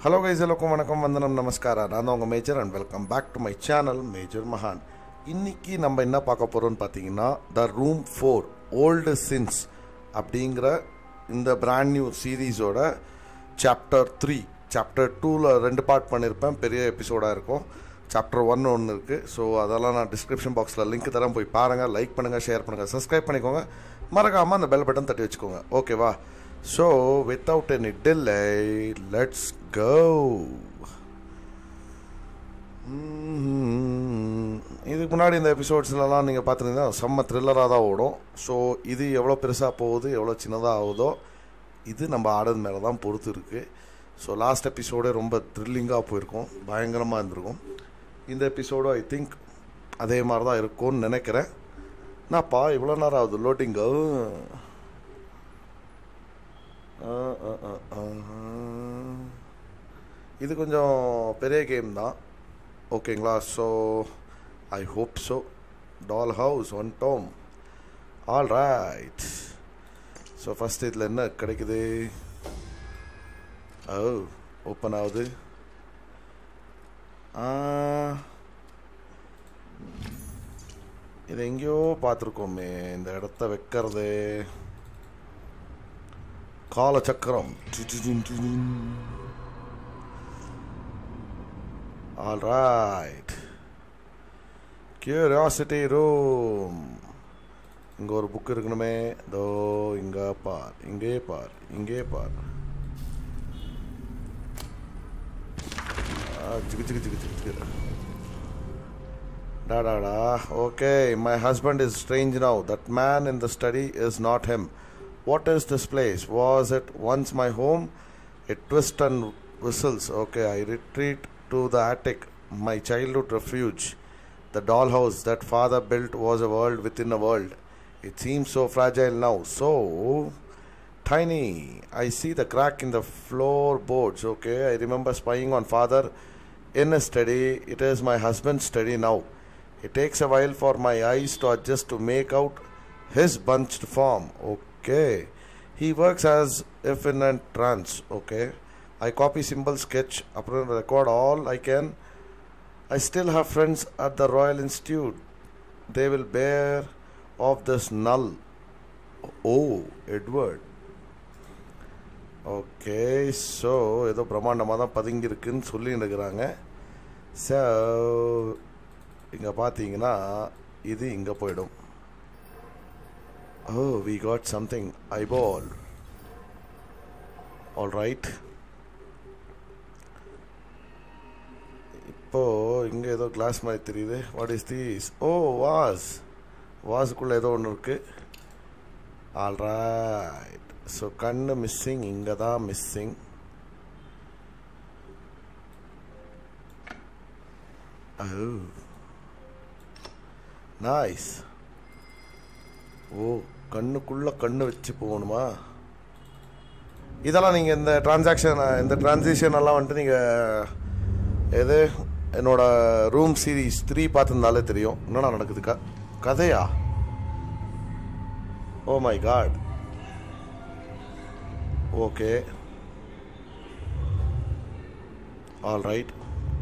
Hello guys எல்லாருக்கும் வணக்கம் வந்தனம் நமஸ்காரம் நான் தான் உங்கள் Major and welcome back to my channel Major மகான் இன்னைக்கு நம்ம என்ன பார்க்க போகிறோம்னு பார்த்தீங்கன்னா the room four old sins அப்படிங்கிற இந்த பிராண்ட் நியூ சீரீஸோட சாப்டர் த்ரீ சாப்டர் டூவில் ரெண்டு பார்ட் பண்ணியிருப்பேன் பெரிய எபிசோடாக இருக்கும் சாப்டர் ஒன் ஒன்று இருக்குது ஸோ அதெல்லாம் நான் டிஸ்கிரிப்ஷன் பாக்ஸில் லிங்க் தரேன் போய் பாருங்கள் லைக் பண்ணுங்கள் ஷேர் பண்ணுங்கள் சப்ஸ்கிரைப் பண்ணிக்கோங்க மறக்காமல் அந்த பெல் பட்டன் தட்டி வச்சுக்கோங்க ஓகேவா so without any delay let's go இதுக்கு முன்னாடி இந்த எபிசோட்ஸ்லலாம் நீங்கள் பார்த்துருந்தீங்கன்னா செம்ம த்ரில்லராக தான் ஓடும் ஸோ இது எவ்வளோ பெருசாக போகுது எவ்வளோ சின்னதாக ஆகுதோ இது நம்ம ஆடுறது மேலே தான் பொறுத்து இருக்குது ஸோ லாஸ்ட் எபிசோடே ரொம்ப த்ரில்லிங்காக போயிருக்கும் பயங்கரமாக இருந்திருக்கும் இந்த எபிசோடும் ஐ திங்க் அதே மாதிரி தான் இருக்கும்னு நினைக்கிறேன் என்னப்பா இவ்வளோ நேரம் ஆகுது லோட்டிங்கு இது கொஞ்சம் பெரிய கேம் தான் ஓகேங்களா so I hope so doll house one tome all right so first இதில் என்ன கிடைக்குது ஓ ஓப்பன் ஆகுது ஆ, இது எங்கேயோ பார்த்துருக்கோமே இந்த இடத்த வைக்கிறது காலச்சக்கரம் ஆல் ரைட் கியூரியாசிட்டி ரூம் இங்கே ஒரு புக் இருக்கணுமே தோ இங்கே பார் இங்கே பார் இங்கே பார் ஆ, ஜிகு ஜிகு ஜிகு ஜிகு ஜிகு Da da da. Okay, my husband is strange now. That man in the study is not him. What is this place? Was it once my home? It twists and whistles. Okay, I retreat to the attic, my childhood refuge. The dollhouse that father built was a world within a world. It seems so fragile now, so tiny. I see the crack in the floorboards. Okay, I remember spying on father in a study. It is my husband's study now. It takes a while for my eyes to adjust to make out his bunched form. Okay. He works as if in a trance. Okay. I copy symbol sketch, அப்புறம் record all I can. I still have friends at the Royal Institute. They will bear of this null. Oh, Edward. Okay so ஏதோ பிரம்மாண்டமாக தான் பதுங்கியிருக்குன்னு சொல்லிட்டு இருக்கிறாங்க so இங்கே பார்த்தீங்கன்னா இது இங்கே போயிடும் oh we got something eyeball all right இப்போ இங்கே ஏதோ கிளாஸ் மாதிரி தெரியுது what is this oh vase வாஸுக்குள்ளே ஏதோ ஒன்று இருக்குது ஆல் ரைட் ஸோ கண்ணு மிஸ்ஸிங் இங்கே தான் மிஸ்ஸிங் ஓ நைஸ் ஓ கண்ணுக்குள்ள கண்ணு வச்சு போகணுமா இதெல்லாம் நீங்கள் இந்த டிரான்சாக்ஷன் இந்த டிரான்சிஷன் எல்லாம் வந்துட்டு நீங்கள் எது என்னோட ரூம் சீரீஸ் த்ரீ பார்த்துருந்தாலே தெரியும் என்னடா நடக்குது க கதையா oh my god okay all right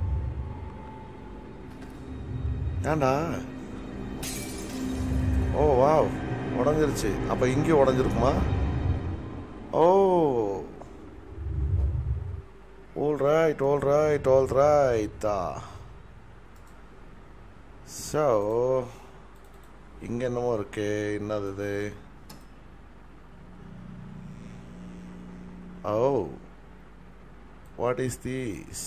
ஏண்டா ஓ வாவ் உடஞ்சிருச்சு அப்போ இங்கேயும் உடஞ்சிருக்குமா oh all right all right all ரைட்டா ஸோ இங்கே என்னமோ இருக்கே என்னது இது ஓ வாட் இஸ் தீஸ்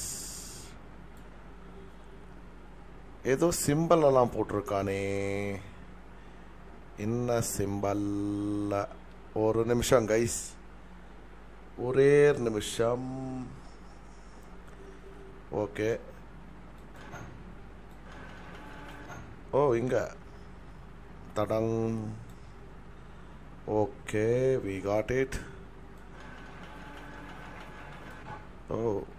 ஏதோ சிம்பல் எல்லாம் போட்டிருக்கானே என்ன சிம்பல் ஒரு நிமிஷம் கைஸ் ஒரே நிமிஷம் ஓகே ஓ இங்க தடங் okay we got it oh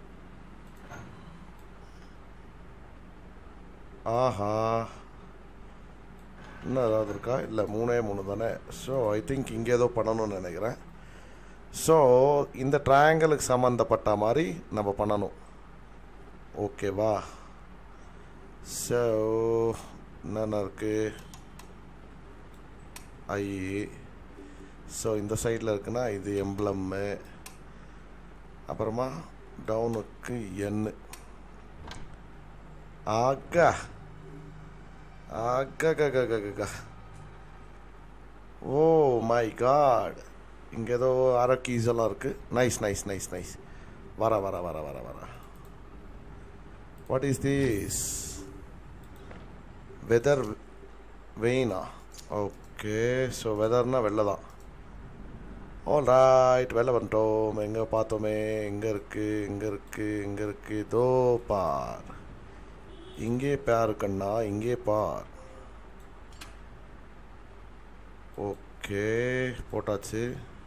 ஆஹா இன்னும் ஏதாவது இருக்கா இல்லை மூணே மூணு தானே ஸோ ஐ திங்க் இங்கே ஏதோ பண்ணணும்னு நினைக்கிறேன் ஸோ இந்த ட்ரையாங்கிளுக்கு சம்மந்தப்பட்ட மாதிரி நம்ம பண்ணணும் ஓகேவா ஸோ என்னென்ன இருக்குது ஐ ஸோ இந்த சைடில் இருக்குன்னா இது எம்ப்ளம்மு அப்புறமா டவுனுக்கு என்னு ஆகா ஆகா ஓ மை காட் இங்கே ஏதோ அரை கீஸ் எல்லாம் இருக்குது நைஸ் நைஸ் நைஸ் நைஸ் வர வர வர வர வர வாட் இஸ் திஸ் வெதர் வெயினா ஓகே ஸோ வெதர்னா வெள்ளை தான் ஆல் ரைட் வெளில வந்துட்டோம் எங்கே பார்த்தோமே எங்கே இருக்குது எங்கே இருக்குது எங்கே இருக்குது தோ பார் இங்கே பார் கண்ணா இங்கே பார் ஓகே போட்டாச்சு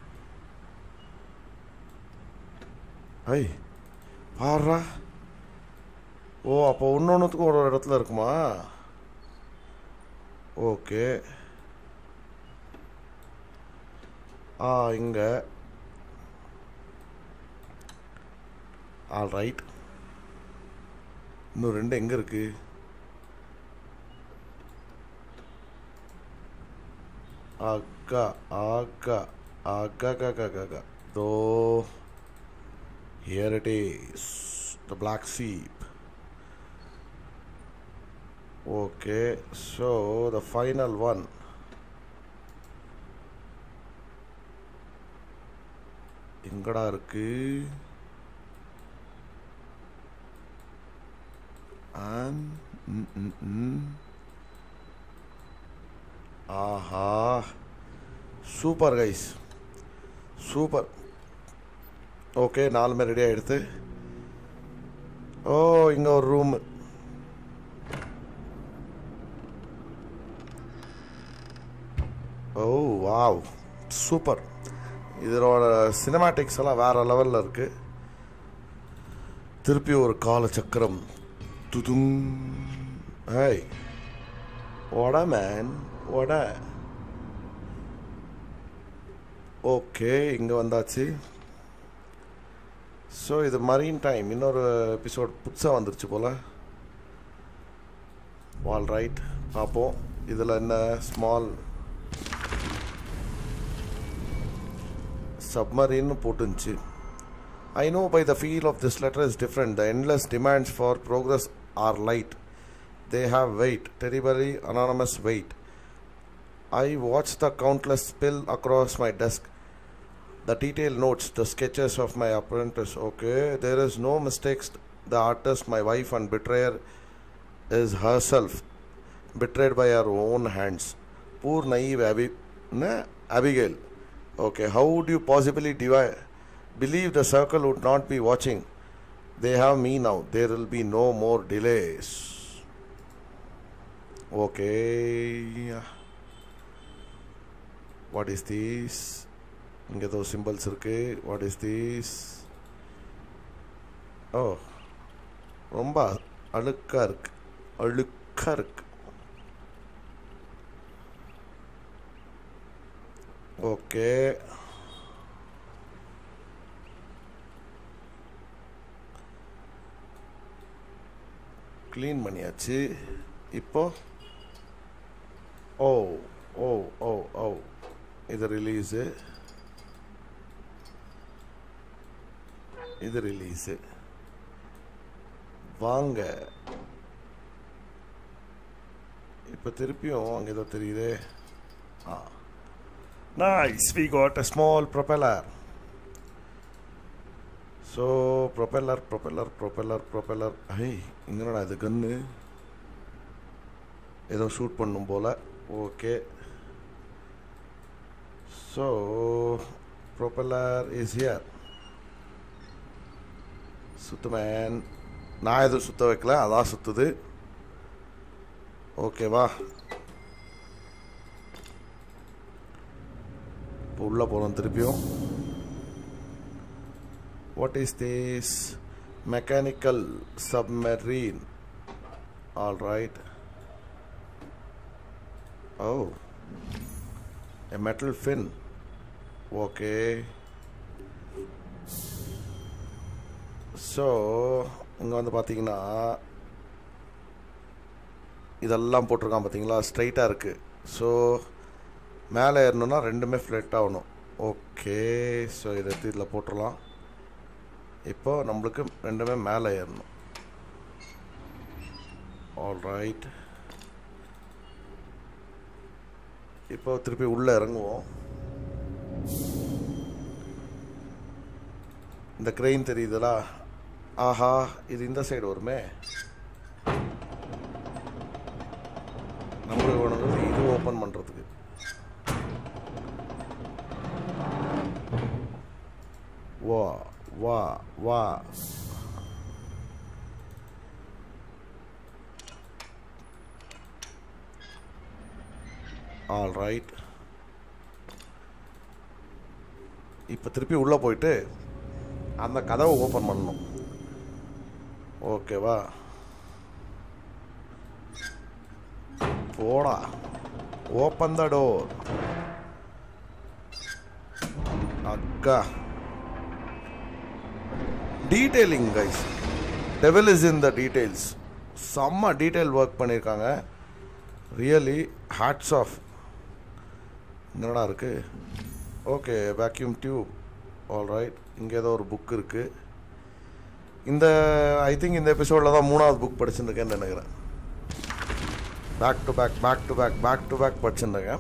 ஐ பாடுறா ஓ அப்போ ஒன்று ஒரு ஒரு இடத்துல இருக்குமா ஓகே ஆ இங்கே ஆல் ரைட் இன்னும் ரெண்டு எங்கே இருக்கு அக்கா அக்கா அக்கா கா கா கா தோ Here it is, the black sheep. Okay, so the final one. எங்கடா இருக்கு And, mm, mm, mm. ஆஹா சூப்பர் கைஸ் சூப்பர் ஓகே நாலுமே ரெடி ஆகிடுது ஓ இங்கே ஒரு ரூம் ஓ வாவ் சூப்பர் இதனோட சினிமாட்டிக்ஸ் எல்லாம் வேற லெவலில் இருக்கு திருப்பி ஒரு கால சக்கரம் துதும் ஹேய் ஓட மேன் ஓட ஓகே இங்கே வந்தாச்சு ஸோ இது மரீன் டைம் இன்னொரு எபிசோட் புதுசாக வந்துருச்சு போல் ஆல் ரைட் பார்ப்போம் இதில் என்ன ஸ்மால் சப்மரீன் போட்டுருந்துச்சு I know by the feel of this letter is different the endless demands for progress are light they have weight terribly anonymous weight I watch the countless spill across my desk. The detailed notes, the sketches of my apprentice. Okay, there is no mistakes. The artist, my wife, and betrayer is herself, betrayed by her own hands. Poor naive Abi- na, Abigail. Okay, how would you possibly divi- believe the circle would not be watching? They have me now. There will be no more delays. Okay. What is this இங்கே ஏதோ symbols இருக்கு what is this ஓ ரொம்ப அழுக்கா இருக்கு அழுக்கா இருக்கு okay clean பண்ணியாச்சு இப்போ ஓ ஓ ஓ ஓ இது ரிலீஸு இது ரிலீஸு வாங்க இப்போ திருப்பியும் அங்கே ஏதோ தெரியுதே ah nice we got a small propeller so propeller propeller propeller propeller I இங்கடா இது கன்று ஏதோ ஷூட் பண்ணும் போல் okay So, propeller is here. சுத்து மேன் நான் எதுவும் சுத்த வைக்கல அதான் சுத்துது ஓகேவா இப்போ உள்ள போகிறோம் திருப்பியும் what is this mechanical submarine all right oh a metal fin okay so இங்கே வந்து பார்த்தீங்கன்னா இதெல்லாம் போட்டிருக்கான் பார்த்தீங்களா ஸ்ட்ரைட்டாக இருக்குது ஸோ மேலே ஏறணும்னா ரெண்டுமே ஃப்ளெட் ஆகணும் ஓகே ஸோ இதை எடுத்து இதில் போட்டுடலாம் இப்போ நம்மளுக்கு ரெண்டுமே மேலே ஏறணும் ஆல் ரைட் இப்போ திருப்பி உள்ளே இறங்குவோம் இந்த கிரெயின் தெரியுதுலா ஆஹா இது இந்த சைடு வருமே நம்மளுக்கு வேணுங்கிறது இது ஓப்பன் பண்ணுறதுக்கு வா வா வா ஆல் ரைட் இப்போ திருப்பி உள்ளே போயிட்டு அந்த கதவை ஓப்பன் பண்ணணும் ஓகேவா போடா ஓப்பன் த டோர் அக்கா detailing guys devil is in the details செம்ம டீட்டெயில் ஒர்க் பண்ணியிருக்காங்க ரியலி ஹேட்ஸ் ஆஃப் என்னடா இருக்கு okay vacuum tube all right இங்கே ஏதோ ஒரு புக் இருக்குது இந்த ஐ திங்க் இந்த எபிசோடில் தான் மூணாவது புக் படிச்சுருக்கேன்னு நினைக்கிறேன் back to back back to back back to back படிச்சுருக்கேன்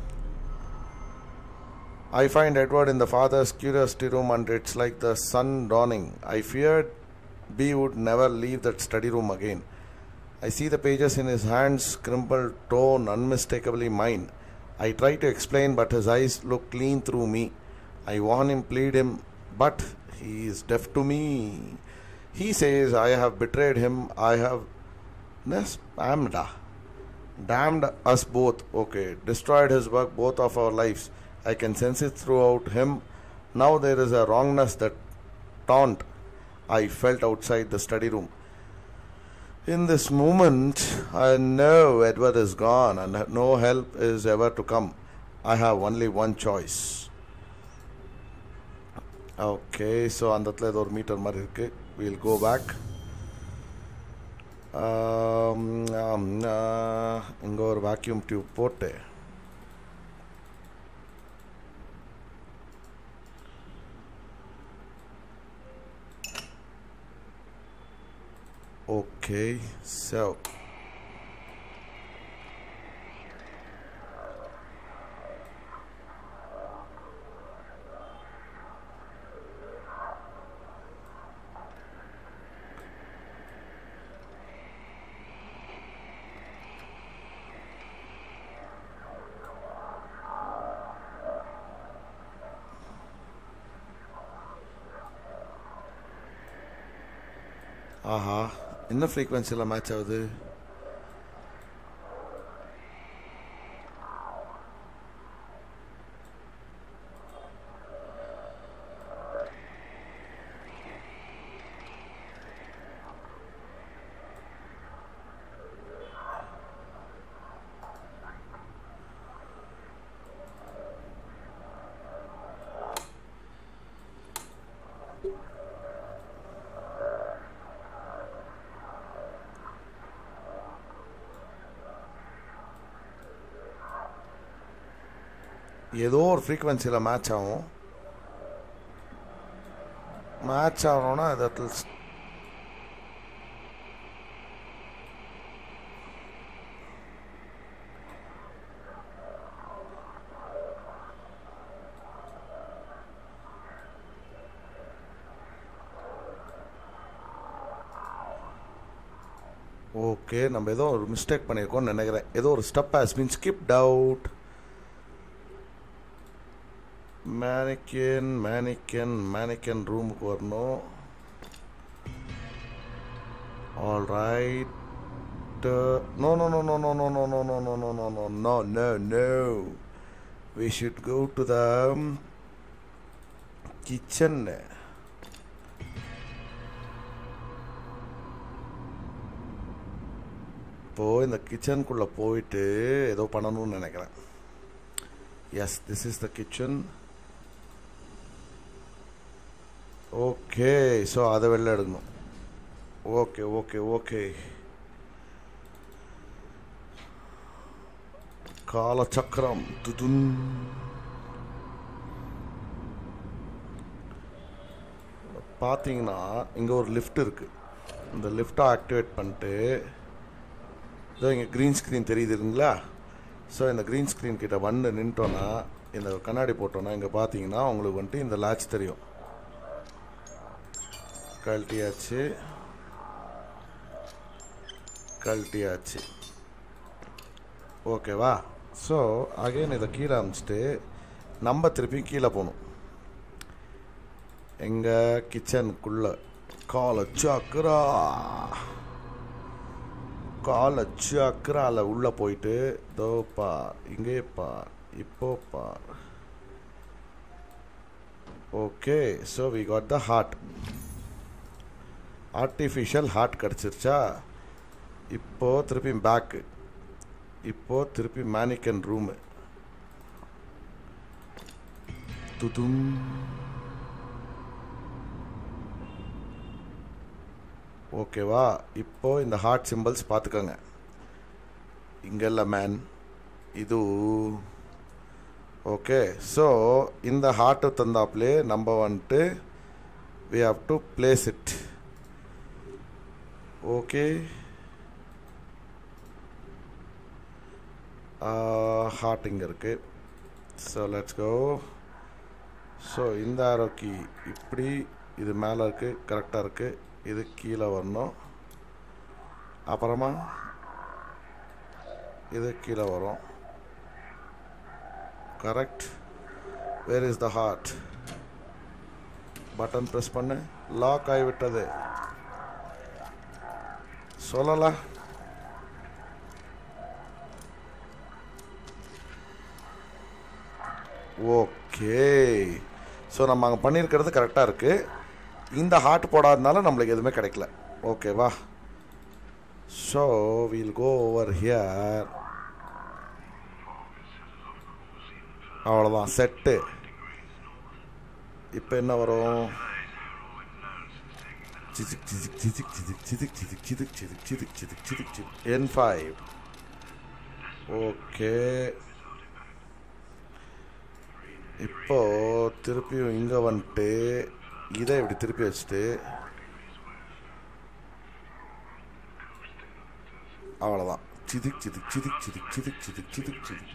I find Edward in the father's curiosity room and it's like the sun dawning. I feared B would never leave that study room again. I see the pages in his hands, crumpled, torn, unmistakably mine. I try to explain, but his eyes look clean through me. I warn him, plead him, but he is deaf to me. He says, I have betrayed him, I have. Yes, damned. Damned us both. Okay, destroyed his work, both of our lives. I can sense it throughout him. Now there is a wrongness that taunt I felt outside the study room. In this moment, I know Edward is gone and no help is ever to come. I have only one choice. Okay so அந்த இடத்துல ஏதோ ஒரு metre மாதிரி இருக்குது wheel கோ back இங்கே ஒரு vacuum tube போட்டு Okay, so ஆஹா என்ன ஃப்ரீக்வன்சியில் மேட்ச் ஆகுது ஏதோ ஒரு ஃப்ரீக்வன்சியில் மேட்ச் ஆகும் மேட்ச் ஆகணும்னா that will s- ஓகே நம்ம ஏதோ ஒரு மிஸ்டேக் பண்ணியிருக்கோம்னு நினைக்கிறேன் ஏதோ ஒரு step has been skipped out mannequin mannequin mannequin ரூமுக்கு வரணும் all right no no no no no no no no no no no no no no no no we should go to the kitchen இப்போ இந்த கிச்சனுக்குள்ளே போயிட்டு ஏதோ பண்ணணும்னு நினைக்கிறேன் yes this is the kitchen okay so அதை வெளில எடுக்கணும் okay okay okay காலச்சக்கரம் துதுன் பார்த்தீங்கன்னா இங்கே ஒரு லிஃப்ட் இருக்குது இந்த லிஃப்ட்டை ஆக்டிவேட் பண்ணிட்டு இதோ இங்கே க்ரீன் ஸ்க்ரீன் தெரியுதுங்களா ஸோ இந்த க்ரீன் ஸ்க்ரீன் கிட்ட வந்து நின்ட்டோன்னா இந்த கண்ணாடி போட்டோன்னா இங்கே பார்த்தீங்கன்னா உங்களுக்கு வந்துட்டு இந்த லாட்ச் தெரியும் கழட்டியாச்சு கழட்டியாச்சு ஓகேவா ஸோ அகைன் இதை கீழே அமிச்சிட்டு நம்ம திருப்பி கீழே போகணும் எங்கள் கிச்சனுக்குள்ள காலை சக்கரா காலை சக்கரால உள்ளே போயிட்டு தோப்பா இங்கே பார் இப்போ பார் okay so we got the heart artificial heart கிடச்சிருச்சா இப்போ திருப்பி பேக்கு இப்போ திருப்பி மேனிக்கன் ரூமு துதும் ஓகேவா இப்போ இந்த ஹார்ட் சிம்பிள்ஸ் பார்த்துக்கோங்க இங்கெல்ல மேன் இது ஓகே ஸோ இந்த ஹார்ட்டு தந்தாப்லே நம்ம வந்துட்டு we have to place it okay heart இங்கே இருக்குது ஸோ லெட்ஸ் கோ ஸோ இந்த ஆரோக்கி இப்படி இது மேலே இருக்குது கரெக்டாக இருக்குது இது கீழே வரணும் அப்புறமா இது கீழே வரும் correct where is the heart button press பண்ணு லாக் ஆகிவிட்டது சொல்லல ஓகே ஸோ நம்ம அங்கே பண்ணியிருக்கிறது கரெக்டாக இருக்குது இந்த ஹார்ட் போடாதனால நம்மளுக்கு எதுவுமே கிடைக்கல ஓகேவா so we'll go over here அவ்வளோதான் செட்டு இப்போ என்ன வரும் சிதிக் சிதிக் சிதிக் சிதிக் சிதிக் சிதிக் சிதிக் சிதிக் சிதிக் சிதிக் சிதிக் சிதிக் என் ஃபைவ் ஓகே இப்போ திருப்பியும் இங்கே வந்துட்டு இதை இப்படி திருப்பி வச்சுட்டு அவ்வளோதான் சிதிக் சிதிக் சிதிக் சிதிக் சிதிக் சிதிக் சிதிக் சிதிக்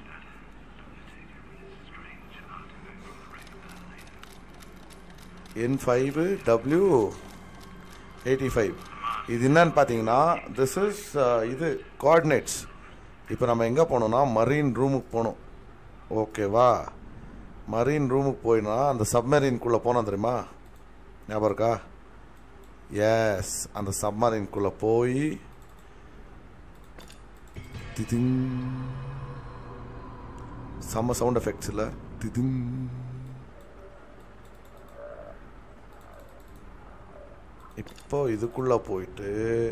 N five W eighty five இது என்னன்னு பார்த்தீங்கன்னா திஸ் இஸ் இது கோஆர்டினேட்ஸ் இப்போ நம்ம எங்கே போனோம்னா மரீன் ரூமுக்கு போகணும் ஓகேவா மரீன் ரூமுக்கு போயினா அந்த சப்மரீன்குள்ளே போனோம் தெரியுமா ஞாபகம் இருக்கா எஸ் அந்த சப்மரீன்குள்ளே போய் திதிங் செம்ம சவுண்ட் எஃபெக்ட்ஸ் இல்லை திதிங் இப்போ இதுக்குள்ள போயிட்டு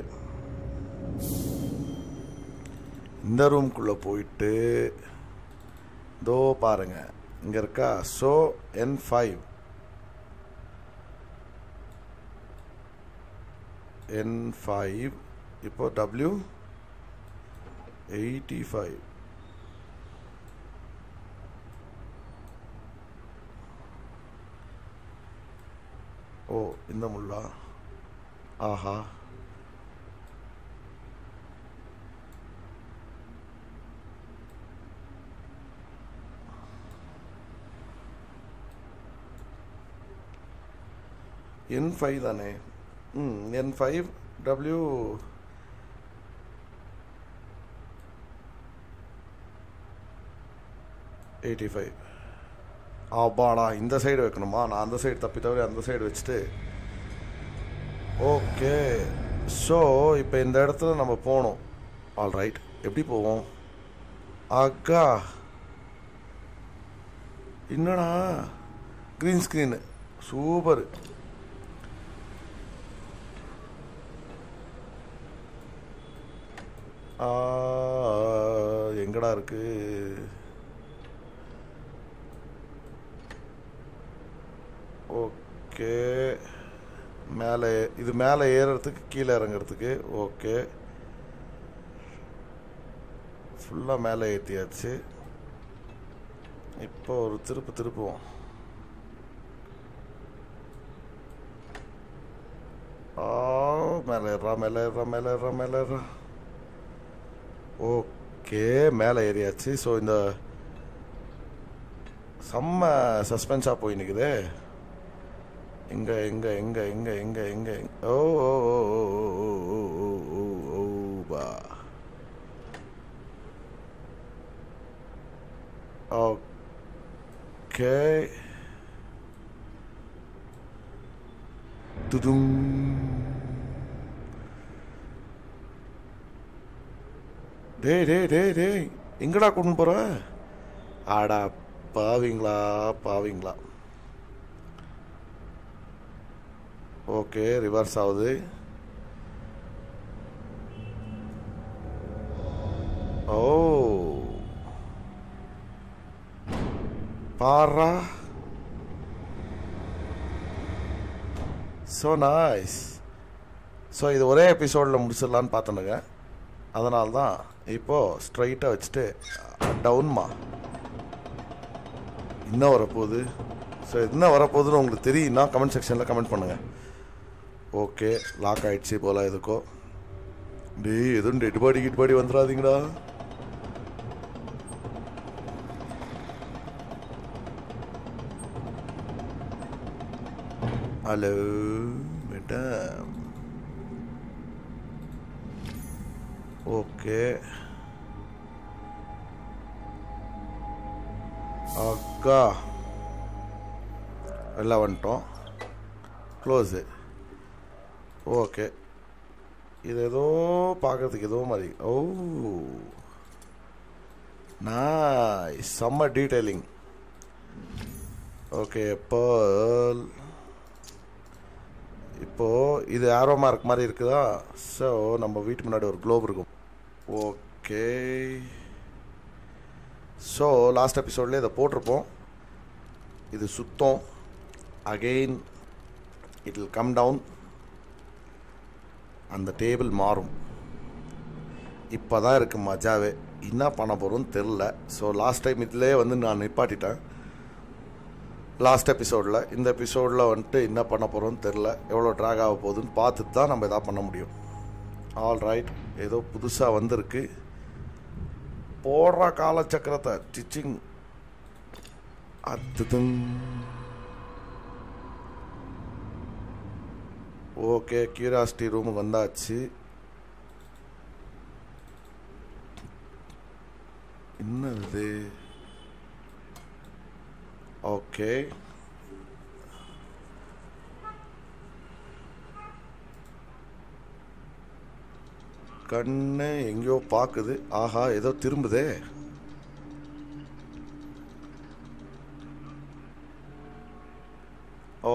இந்த ரூம்குள்ள போயிட்டு தோ பாருங்க இங்க இருக்கா so N five N five இப்போ டபிள்யூ எயிட்டி ஃபைவ் ஓ இந்த முள்ளா ஆஹா என் ஃபைவ் தானே ம் N five W eighty five ஆபாடா இந்த சைடு வைக்கணுமா நான் அந்த சைடு தப்பி தவிர அந்த சைடு வச்சுட்டு ஓகே ஸோ இப்போ இந்த இடத்துல நம்ம போகணும் ஆல் ரைட் எப்படி போவோம் அக்கா என்னடா க்ரீன் ஸ்க்ரீனு சூப்பர் எங்கடா இருக்கு ஓகே மேலே இது மேலே ஏறுறதுக்கு கீழே இறங்குறதுக்கு ஓகே ஃபுல்லாக மேலே ஏற்றியாச்சு இப்போ ஒரு திருப்பு திருப்புவோம் ஆ மேலே ஏறா மேலே ஏறா மேலே ஏறா மேலே ஏறா ஓகே மேலே ஏறியாச்சு ஸோ இந்த செம்ம சஸ்பென்ஸாக போய் நிற்குதே எங்க எங்க எங்க எங்க எங்க எங்க ஓ ஓ ஓ ஓ ஓ ஓ ஓ ஓ ஓ பா ஓகே துதும் டேய் டேய் டேய் டேய் எங்கடா கொண்டு போற ஆடா பாவிங்களா பாவிங்களா ஓகே ரிவர்ஸ் ஆகுது ஓ பாரா ஸோ நைஸ் ஸோ இது ஒரே எபிசோடில் முடிச்சிடலான்னு பார்த்துனுங்க அதனால தான் இப்போது ஸ்ட்ரைட்டாக வச்சுட்டு டவுன்மா இன்னும் வரப்போகுது ஸோ என்ன வரப்போகுதுன்னு உங்களுக்கு தெரியும்னா கமெண்ட் செக்ஷனில் கமெண்ட் பண்ணுங்கள் ஓகே லாக் ஆயிடுச்சு போல எதுக்கோ டேய் எதுவும் டெட் பாடி கிட் பாடி வந்துடாதீங்கடா ஹலோ மேடம் ஓகே அக்கா எல்லாம் வந்துட்டோம் க்ளோஸு ஓகே இது ஏதோ பார்க்கறதுக்கு ஏதோ மாதிரி ஓ நாய் செம்ம டீட்டெயிலிங் ஓகே பேர்ல் இப்போது இது ஆரோ மார்க் மாதிரி இருக்குதா ஸோ நம்ம வீட்டு முன்னாடி ஒரு குளோப் இருக்கும் ஓகே ஸோ லாஸ்ட் எபிசோட்லேயே இதை போட்டிருப்போம் இது சுத்தம் again it will come down அந்த டேபிள் மாறும் இப்போ தான் இருக்குது மஜாவே என்ன பண்ண போகிறோம்னு தெரில ஸோ லாஸ்ட் டைம் இதிலே வந்து நான் நிப்பாட்டிட்டேன் லாஸ்ட் எபிசோடில் இந்த எபிசோடில் வந்துட்டு என்ன பண்ண போகிறோம்னு தெரில எவ்வளோ ட்ராக் ஆக போகுதுன்னு பார்த்துட்டு தான் நம்ம எதாவது பண்ண முடியும் ஆல் ரைட் ஏதோ புதுசாக வந்திருக்கு போடுற காலச்சக்கரத்தை ஸ்டிச்சிங் அதுதும் ஓகே கியூரியாசிட்டி ரூமுக்கு வந்தாச்சு என்னது ஓகே கண்ணு எங்கேயோ பார்க்குது ஆஹா ஏதோ திரும்புதே ஓ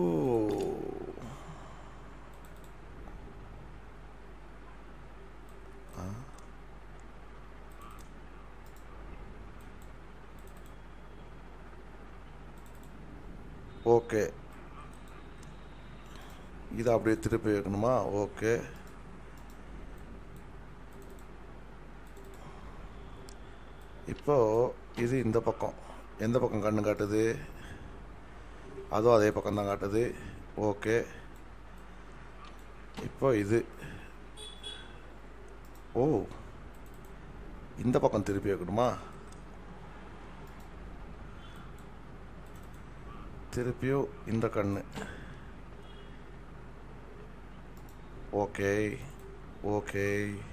ஓகே இதை அப்படியே திருப்பி வைக்கணுமா ஓகே இப்போ இது இந்த பக்கம் எந்த பக்கம் கண்ணு காட்டுது அதுவும் அதே பக்கம் தான் காட்டுது ஓகே இப்போ இது ஓ இந்த பக்கம் திருப்பி வைக்கணுமா திருப்பியும் இந்த கண்ணு ஓகே ஓகே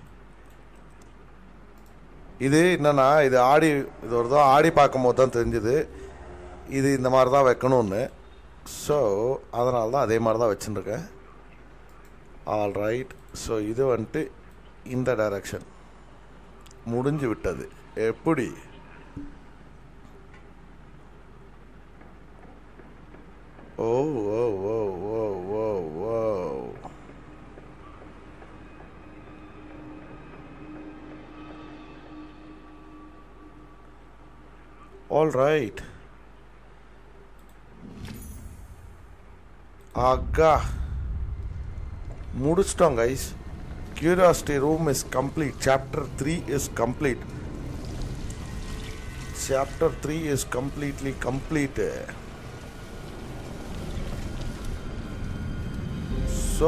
இது என்னன்னா இது ஆடி இது ஒரு தான் ஆடி பார்க்கும்போது தான் தெரிஞ்சுது இது இந்த மாதிரி தான் வைக்கணும்னு ஸோ அதனால தான் அதே மாதிரி தான் வச்சுருக்கேன் ஆல் ரைட் ஸோ இது வந்துட்டு இந்த டைரக்ஷன் முடிஞ்சு விட்டது எப்படி ஓ ஓ ஓ ஓ ஓ ஓ All right. ஆகா முடிச்சிட்டோம் guys curiosity room is complete chapter three is complete chapter three is completely complete so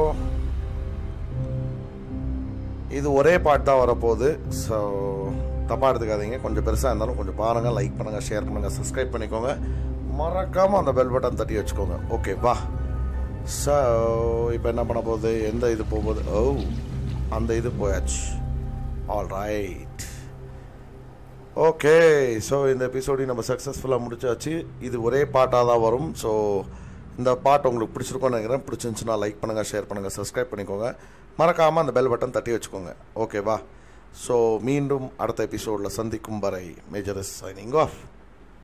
இது ஒரே பாட்டு தான் வரப்போகுது ஸோ தப்பாக எடுத்துக்காதீங்க கொஞ்சம் பெருசாக இருந்தாலும் கொஞ்சம் பாருங்கள் லைக் பண்ணுங்கள் ஷேர் பண்ணுங்கள் சப்ஸ்கிரைப் பண்ணிக்கோங்க மறக்காமல் அந்த பெல் பட்டன் தட்டி வச்சுக்கோங்க ஓகே வா ஸோ இப்போ என்ன பண்ண போகுது எந்த இது போகுது ஓ அந்த இது போயாச்சு ஆல் ரைட் ஓகே ஸோ இந்த எபிசோடையும் நம்ம சக்ஸஸ்ஃபுல்லாக முடிச்சாச்சு இது ஒரே பாட்டாக தான் வரும் ஸோ இந்த பாட்டு உங்களுக்கு பிடிச்சிருக்கோன்னு நினைக்கிறேன் பிடிச்சிருந்துச்சுன்னா லைக் பண்ணுங்கள் ஷேர் பண்ணுங்கள் சப்ஸ்கிரைப் பண்ணிக்கோங்க மறக்காமல் அந்த பெல் பட்டன் தட்டி வச்சுக்கோங்க ஓகேவா ஸோ மீண்டும் அடுத்த எபிசோடில் சந்திக்கும் வரை மேஜர் இஸ் சைனிங் ஆஃப்